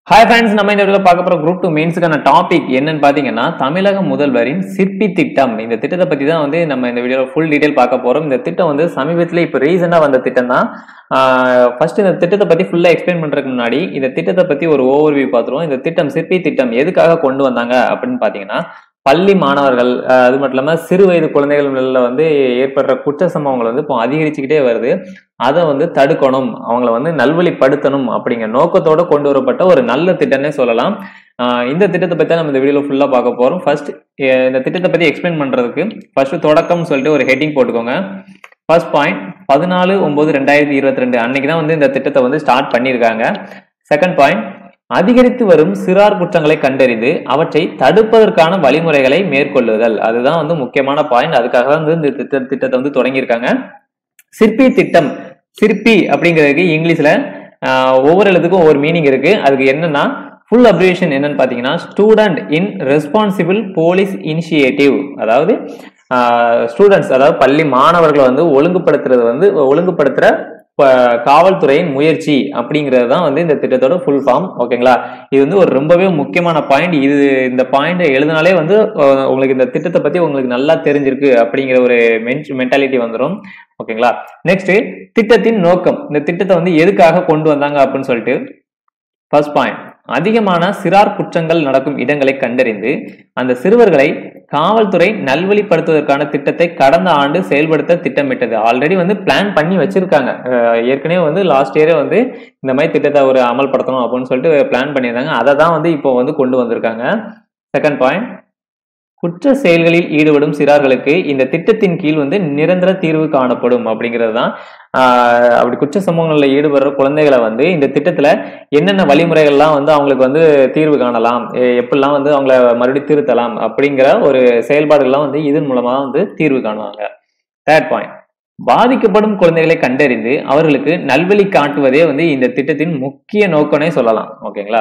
hi friends நம்ம இந்த வீடியோவில் பார்க்க போகிற குரூப் டூ மெயின்ஸுக்கான டாபிக் என்னன்னு பார்த்தீங்கன்னா தமிழக முதல்வரின் சிற்பி திட்டம் இந்த திட்டத்தை பற்றி தான் வந்து நம்ம இந்த வீடியோவில் ஃபுல் டீடைல் பார்க்க போகிறோம் இந்த திட்டம் வந்து சமீபத்தில் இப்போ ரீசெண்டாக வந்த திட்டம் தான் ஃபர்ஸ்ட் இந்த திட்டத்தை பற்றி ஃபுல்லாக எக்ஸ்பிளைன் பண்ணுறதுக்கு முன்னாடி இந்த திட்டத்தை பற்றி ஒரு ஓவர்வியூ பார்த்துருவோம் இந்த திட்டம் சிற்பி திட்டம் எதுக்காக கொண்டு வந்தாங்க அப்படின்னு பார்த்தீங்கன்னா பள்ளி மாணவர்கள் அஹ், அது மட்டும் இல்லாமல் சிறு வயது குழந்தைகள்ல வந்து ஏற்படுற குற்ற சம்பவங்கள் வந்து இப்போ அதிகரிச்சுக்கிட்டே வருது அதை வந்து தடுக்கணும் அவங்கள வந்து நல்வழிப்படுத்தணும் அப்படிங்கிற நோக்கத்தோட கொண்டு வரப்பட்ட ஒரு நல்ல திட்டம்னே சொல்லலாம் ஆஹ் இந்த திட்டத்தை பத்தி தான் நம்ம இந்த வீடியோல ஃபுல்லா பார்க்க போறோம் ஃபர்ஸ்ட் இந்த திட்டத்தை பத்தி எக்ஸ்பிளைன் பண்றதுக்கு ஃபர்ஸ்ட் தொடக்கம்னு சொல்லிட்டு ஒரு ஹெட்டிங் போட்டுக்கோங்க ஃபர்ஸ்ட் பாயிண்ட் பதினாலு ஒன்பது ரெண்டாயிரத்தி இருபத்தி ரெண்டு அன்னைக்கு தான் வந்து இந்த திட்டத்தை வந்து ஸ்டார்ட் பண்ணியிருக்காங்க செகண்ட் பாயிண்ட் அதிகரித்து வரும் சிறார் குற்றங்களை கண்டறிந்து அவற்றை தடுப்பதற்கான வழிமுறைகளை மேற்கொள்ளுதல் அதுதான் வந்து முக்கியமான பாயிண்ட் அதுக்காக தான் வந்து இந்த திட்ட திட்டத்தை வந்து தொடங்கியிருக்காங்க சிற்பி திட்டம் சிற்பி அப்படிங்கிறதுக்கு இங்கிலீஷ்ல ஆஹ், ஒவ்வொரு எழுத்துக்கும் ஒவ்வொரு மீனிங் இருக்கு அதுக்கு என்னன்னா ஃபுல் அப்ரிவேஷன் என்னன்னு பார்த்தீங்கன்னா student in responsible police initiative அதாவது ஸ்டூடெண்ட்ஸ் அதாவது பள்ளி மாணவர்களை வந்து ஒழுங்குபடுத்துறது வந்து ஒழுங்குபடுத்துற ப- காவல்துறையின் முயற்சி அப்படிங்கிறது தான் வந்து இந்த திட்டத்தோட ஃபுல் ஃபார்ம் ஓகேங்களா இது வந்து ஒரு ரொம்பவே முக்கியமான பாயிண்ட் இது இந்த பாயிண்ட் எழுதினாலே வந்து அஹ், உங்களுக்கு இந்த திட்டத்தை பத்தி உங்களுக்கு நல்லா தெரிஞ்சிருக்கு அப்படிங்கிற ஒரு மென்டாலிட்டி வந்துடும் ஓகேங்களா நெக்ஸ்ட் திட்டத்தின் நோக்கம் இந்த திட்டத்தை வந்து எதுக்காக கொண்டு வந்தாங்க அப்படின்னு சொல்லிட்டு ஃபர்ஸ்ட் பாயிண்ட் அதிகமான சிறார் குற்றங்கள் நடக்கும் இடங்களை கண்டறிந்து அந்த சிறுவர்களை காவல்துறை நல்வழிப்படுத்துவதற்கான திட்டத்தை கடந்த ஆண்டு செயல்படுத்த திட்டமிட்டது ஆல்ரெடி வந்து பிளான் பண்ணி வச்சிருக்காங்க அஹ் ஏற்கனவே வந்து லாஸ்ட் இயரே வந்து இந்த மாதிரி திட்டத்தை ஒரு அமல்படுத்தணும் அப்படின்னு சொல்லிட்டு பிளான் பண்ணியிருந்தாங்க அதை தான் வந்து இப்போ வந்து கொண்டு வந்திருக்காங்க செகண்ட் பாயிண்ட் குற்ற செயல்களில் ஈடுபடும் சிறார்களுக்கு இந்த திட்டத்தின் கீழ் வந்து நிரந்தர தீர்வு காணப்படும் அப்படிங்கிறது தான் ஆஹ் அப்படி குற்ற சம்பவங்களில் ஈடுபடுற குழந்தைகளை வந்து இந்த திட்டத்துல என்னென்ன வழிமுறைகள்லாம் வந்து அவங்களுக்கு வந்து தீர்வு காணலாம் எ- எப்படிலாம் வந்து அவங்கள மறுபடியும் திருத்தலாம் அப்படிங்கிற ஒரு செயல்பாடுகள்லாம் வந்து இதன் மூலமா வந்து தீர்வு காணுவாங்க தேர்ட் பாயிண்ட் பாதிக்கப்படும் குழந்தைகளை கண்டறிந்து அவர்களுக்கு நல்வழி காட்டுவதே வந்து இந்த திட்டத்தின் முக்கிய நோக்கம்னே சொல்லலாம் ஓகேங்களா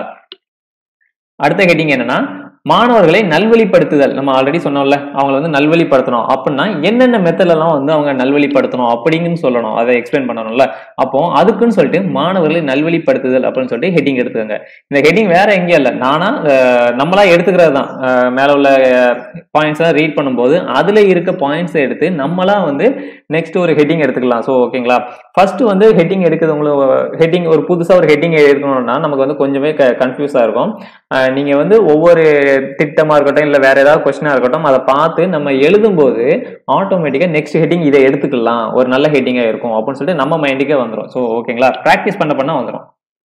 அடுத்த ஹெட்டிங் என்னன்னா மாணவர்களை நல்வழிப்படுத்துதல் நம்ம ஆல்ரெடி சொன்னோம்ல அவங்கள வந்து நல்வழிப்படுத்தணும் அப்படின்னா என்னென்ன மெத்தட்ல எல்லாம் வந்து அவங்க நல்வழிப்படுத்தணும் அப்படின்னு சொல்லணும் அதை எக்ஸ்பிளைன் பண்ணணும்ல அப்போ அதுக்குன்னு சொல்லிட்டு மாணவர்களை நல்வழிப்படுத்துதல் அப்படின்னு சொல்லிட்டு ஹெட்டிங் எடுத்துக்கோங்க இந்த ஹெட்டிங் வேற எங்கேயும் இல்லை நானா அஹ், நம்மளா எடுத்துக்கிறது தான் அஹ், மேல உள்ள பாயிண்ட்ஸ் எல்லாம் ரீட் பண்ணும்போது அதுல இருக்க பாயிண்ட்ஸ் எடுத்து நம்மளா வந்து நெக்ஸ்ட் ஒரு ஹெட்டிங் எடுத்துக்கலாம் ஸோ ஓகேங்களா ஃபர்ஸ்ட் வந்து ஹெட்டிங் எடுக்கிறது உங்களுக்கு ஹெட்டிங் ஒரு புதுசா ஒரு ஹெட்டிங் எடுக்கணும்னா நமக்கு வந்து கொஞ்சமே கன்ஃபியூஸா இருக்கும் அஹ், நீங்க வந்து ஒவ்வொரு திட்டமா இருக்கட்டும் இல்ல வேற ஏதாவது கொஸ்டினா இருக்கட்டும் அதை பார்த்து நம்ம எழுதும்போது ஆட்டோமேட்டிக்கா நெக்ஸ்ட் ஹெட்டிங் இதை எடுத்துக்கலாம் ஒரு நல்ல ஹெட்டிங்கா இருக்கும் அப்படின்னு சொல்லிட்டு நம்ம மைண்டுக்கே வந்துடும் ஸோ ஓகேங்களா ப்ராக்டிஸ் பண்ண பண்ண வந்துடும்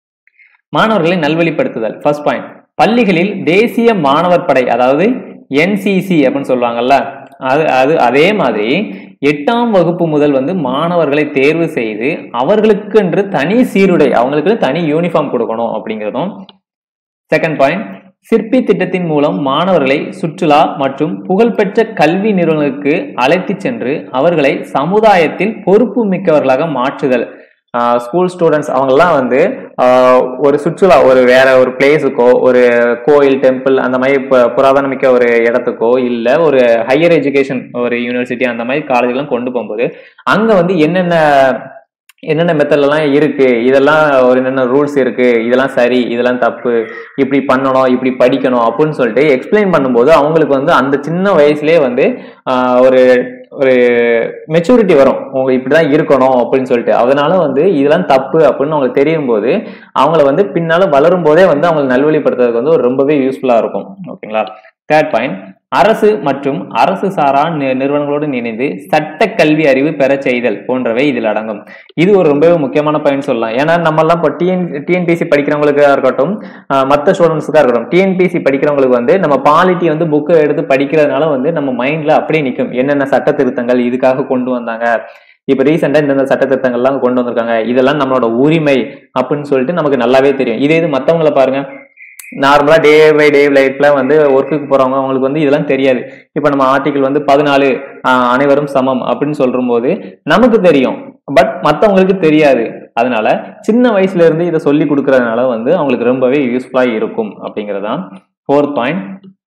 மாணவர்களை நல்வழிப்படுத்துதல் ஃபர்ஸ்ட் பாயிண்ட் பள்ளிகளில் தேசிய மாணவர் படை அதாவது என்சிசி அப்படின்னு சொல்லுவாங்கல்ல அது அது அதே மாதிரி எட்டாம் வகுப்பு முதல் வந்து மாணவர்களை தேர்வு செய்து அவர்களுக்கென்று தனி சீருடை அவங்களுக்கு தனி யூனிஃபார்ம் கொடுக்கணும் அப்படிங்கிறதும் செகண்ட் பாயிண்ட் சிற்பி திட்டத்தின் மூலம் மாணவர்களை சுற்றுலா மற்றும் புகழ்பெற்ற கல்வி நிறுவனங்களுக்கு அழைத்துச் சென்று அவர்களை சமுதாயத்தில் பொறுப்பு மிக்கவர்களாக மாற்றுதல் ஸ்கூல் ஸ்டூடெண்ட்ஸ் அவங்கெல்லாம் வந்து ஆஹ், ஒரு சுற்றுலா ஒரு வேற ஒரு பிளேஸுக்கோ ஒரு கோயில் டெம்பிள் அந்த மாதிரி பு- புராதனமிக்க ஒரு இடத்துக்கோ இல்லை ஒரு ஹையர் எஜுகேஷன் ஒரு யூனிவர்சிட்டி அந்த மாதிரி காலேஜ்லாம் கொண்டு போகும்போது அங்கே வந்து என்னென்ன என்னென்ன மெத்தட்லாம் இருக்கு இதெல்லாம் ஒரு என்னென்ன ரூல்ஸ் இருக்கு இதெல்லாம் சரி இதெல்லாம் தப்பு இப்படி பண்ணணும் இப்படி படிக்கணும் அப்படின்னு சொல்லிட்டு எக்ஸ்பிளைன் பண்ணும்போது அவங்களுக்கு வந்து அந்த சின்ன வயசுலயே வந்து ஆஹ், ஒரு ஒரு மெச்சூரிட்டி வரும் அவங்க இப்படிதான் இருக்கணும் அப்படின்னு சொல்லிட்டு அதனால வந்து இதெல்லாம் தப்பு அப்படின்னு அவங்களுக்கு தெரியும் போது அவங்கள வந்து பின்னால வளரும் போதே வந்து அவங்களை நல்வழிப்படுத்துறதுக்கு வந்து ஒரு ரொம்பவே யூஸ்ஃபுல்லா இருக்கும் ஓகேங்களா தேர்ட் பாயிண்ட் அரசு மற்றும் அரசு சாரா நி- நிறுவனங்களோடு இணைந்து சட்ட கல்வி அறிவு பெற செய்தல் போன்றவை இதில் அடங்கும் இது ஒரு ரொம்பவே முக்கியமான பாயிண்ட் சொல்லலாம் ஏன்னா நம்ம எல்லாம் இப்போ டிஎன் டிஎன்பிசி படிக்கிறவங்களுக்கா இருக்கட்டும் மற்ற ஸ்டூடெண்ட்ஸுக்காக இருக்கட்டும் டிஎன்பிசி படிக்கிறவங்களுக்கு வந்து நம்ம பாலிட்டி வந்து புக்கை எடுத்து படிக்கிறதுனால வந்து நம்ம மைண்ட்ல அப்படியே நிற்கும் என்னென்ன சட்ட திருத்தங்கள் இதுக்காக கொண்டு வந்தாங்க இப்ப ரீசெண்டா இந்த சட்ட திருத்தங்கள்லாம் கொண்டு வந்திருக்காங்க இதெல்லாம் நம்மளோட உரிமை அப்படின்னு சொல்லிட்டு நமக்கு நல்லாவே தெரியும் இதே இது மத்தவங்கள பாருங்க நார்மலா டே பை டே லைஃப்ல வந்து ஒர்க்குக்கு போறவங்க அவங்களுக்கு வந்து இதெல்லாம் தெரியாது இப்ப நம்ம ஆர்டிகல் வந்து பதினாலு அனைவரும் சமம் அப்படின்னு சொல்லும்போது நமக்கு தெரியும் பட் மத்தவங்களுக்கு தெரியாது அதனால சின்ன வயசுல இருந்து இதை சொல்லி கொடுக்கறதுனால வந்து அவங்களுக்கு ரொம்பவே யூஸ்ஃபுல்லா இருக்கும் அப்படிங்கறதுதான் ஃபோர்த் பாயிண்ட்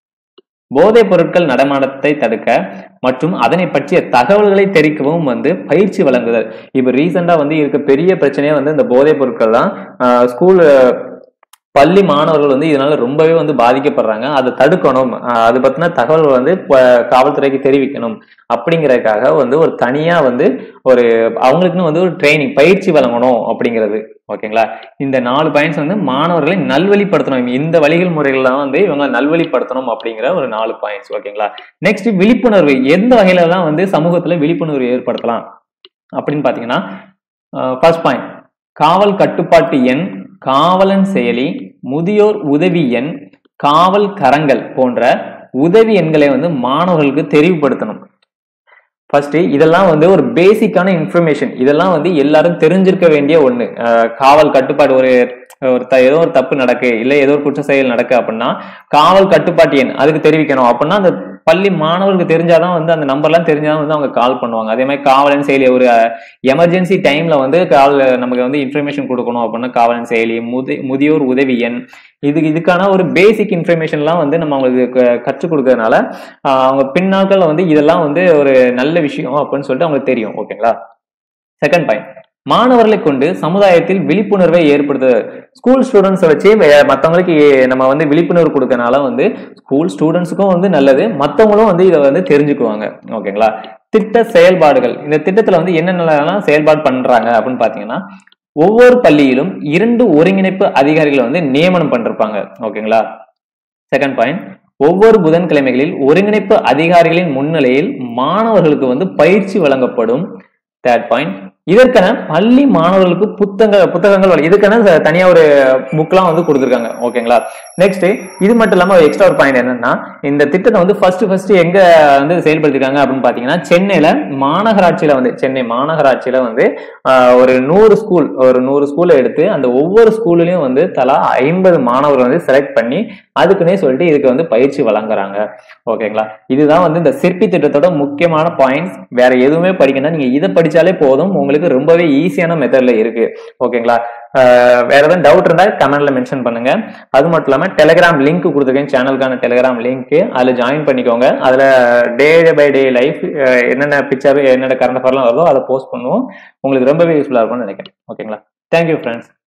போதைப் பொருட்கள் நடமாட்டத்தை தடுக்க மற்றும் அதனை பற்றிய தகவல்களை தெரிவிக்கவும் வந்து பயிற்சி வழங்குதல் இப்போ ரீசெண்டா வந்து இருக்க பெரிய பிரச்சனையே வந்து இந்த போதைப் பொருட்கள் தான் ஸ்கூல் பள்ளி மாணவர்கள் வந்து இதனால ரொம்பவே வந்து பாதிக்கப்படுறாங்க அதை தடுக்கணும் அஹ் அது பத்தின தகவல்கள் வந்து ப- காவல்துறைக்கு தெரிவிக்கணும் அப்படிங்கறதுக்காக வந்து ஒரு தனியா வந்து ஒரு அவங்களுக்குன்னு வந்து ஒரு ட்ரைனிங் பயிற்சி வழங்கணும் அப்படிங்கிறது ஓகேங்களா இந்த நாலு பாயிண்ட்ஸ் வந்து மாணவர்களை நல்வழிப்படுத்தணும் இந்த வழிகள் முறைகள்லாம் வந்து இவங்க நல்வழிப்படுத்தணும் அப்படிங்கிற ஒரு நாலு பாயிண்ட்ஸ் ஓகேங்களா நெக்ஸ்ட் விழிப்புணர்வு எந்த வகையில எல்லாம் வந்து சமூகத்துல விழிப்புணர்வு ஏற்படுத்தலாம் அப்படின்னு பாத்தீங்கன்னா ஃபர்ஸ்ட் பாயிண்ட் காவல் கட்டுப்பாட்டு எண் காவலன் செயலி முதியோர் உதவி எண் காவல் கரங்கள் போன்ற உதவி எண்களை வந்து மாணவர்களுக்கு தெரிவுபடுத்தணும் ஃபர்ஸ்ட் இதெல்லாம் வந்து ஒரு பேசிக்கான இன்ஃபர்மேஷன் இதெல்லாம் வந்து எல்லாரும் தெரிஞ்சிருக்க வேண்டிய ஒண்ணு அஹ் காவல் கட்டுப்பாடு ஒரு ஒரு த- ஏதோ ஒரு தப்பு நடக்கு இல்ல ஏதோ ஒரு குற்ற செயல் நடக்கு அப்படின்னா காவல் கட்டுப்பாட்டு எண் அதுக்கு தெரிவிக்கணும் அப்படின்னா அந்த பள்ளி மாணவர்களுக்கு தெரிஞ்சாதான் வந்து அந்த நம்பர்லாம் தெரிஞ்சாதான் வந்து அவங்க கால் பண்ணுவாங்க அதே மாதிரி காவலன் செயலி ஒரு எமர்ஜென்சி டைம்ல வந்து கால் நமக்கு வந்து இன்ஃபர்மேஷன் கொடுக்கணும் அப்படின்னா காவலன் செயலி முதி முதியோர் உதவி எண் இது இதுக்கான ஒரு பேசிக் இன்ஃபர்மேஷன்லாம் வந்து நம்ம அவங்களுக்கு க- கற்றுக் கொடுக்கறதுனால ஆஹ் அவங்க பின்னாட்கள் வந்து இதெல்லாம் வந்து ஒரு நல்ல விஷயம் அப்படின்னு சொல்லிட்டு அவங்களுக்கு தெரியும் ஓகேங்களா செகண்ட் பாயிண்ட் மாணவர்களை கொண்டு சமுதாயத்தில் விழிப்புணர்வை ஏற்படுத்த ஸ்கூல் ஸ்டூடெண்ட்ஸை வச்சு வே- மத்தவங்களுக்கு ஏ- நம்ம வந்து விழிப்புணர்வு கொடுக்கறனால வந்து ஸ்கூல் ஸ்டூடெண்ட்ஸுக்கும் வந்து நல்லது மத்தவங்களும் வந்து இதை வந்து தெரிஞ்சுக்குவாங்க ஓகேங்களா திட்ட செயல்பாடுகள் இந்த திட்டத்துல வந்து என்னென்னலாம் செயல்பாடு பண்றாங்க அப்படின்னு பாத்தீங்கன்னா ஒவ்வொரு பள்ளியிலும் இரண்டு ஒருங்கிணைப்பு அதிகாரிகளை வந்து நியமனம் பண்ணிருப்பாங்க ஓகேங்களா செகண்ட் பாயிண்ட் ஒவ்வொரு புதன்கிழமைகளில் ஒருங்கிணைப்பு அதிகாரிகளின் முன்னிலையில் மாணவர்களுக்கு வந்து பயிற்சி வழங்கப்படும் தேர்ட் பாயிண்ட் இதற்கென பள்ளி மாணவர்களுக்கு புத்தக புத்தகங்கள் வழங்க- இதுக்கென ச- தனியா ஒரு புக்லாம் வந்து கொடுத்துருக்காங்க ஓகேங்களா நெக்ஸ்ட் இது மட்டும் இல்லாம எக்ஸ்ட்ரா ஒரு பாயிண்ட் என்னன்னா இந்த திட்டத்தை வந்து ஃபர்ஸ்ட் ஃபர்ஸ்ட் எங்க வந்து செயல்படுத்திருக்காங்க அப்படின்னு பாத்தீங்கன்னா சென்னையில மாநகராட்சியில வந்து சென்னை மாநகராட்சியில வந்து ஆஹ், ஒரு நூறு ஸ்கூல் ஒரு நூறு ஸ்கூலை எடுத்து அந்த ஒவ்வொரு ஸ்கூல்லையும் வந்து தலா ஐம்பது மாணவர்கள் வந்து செலக்ட் பண்ணி அதுக்குன்னே சொல்லிட்டு இதுக்கு வந்து பயிற்சி வழங்குறாங்க ஓகேங்களா இதுதான் வந்து இந்த சிற்பி திட்டத்தோட முக்கியமான பாயிண்ட்ஸ் வேற எதுவுமே படிக்கணும் நீங்க இதை படிச்சாலே போதும் உங்களுக்கு ரொம்பவே ஈஸியான மெத்தட்ல இருக்கு ஓகேங்களா ஆஹ் வேற ஏதாவது டவுட் இருந்தா கமெண்ட்ல மென்ஷன் பண்ணுங்க அது மட்டும் இல்லாம டெலிகிராம் லிங்க் கொடுத்துருக்கேன் சேனலுக்கான டெலிகிராம் லிங்க் அதுல ஜாயின் பண்ணிக்கோங்க அதுல டே பை டே லைஃப் என்னென்ன பிக்சர் என்னென்ன கரண்ட் அஃபர்லாம் வருதோ அதை போஸ்ட் பண்ணுவோம் உங்களுக்கு ரொம்பவே யூஸ்ஃபுல்லா இருக்கும்னு நினைக்கிறேன் ஓகேங்களா தேங்க்யூ ஃப்ரெண்ட்ஸ்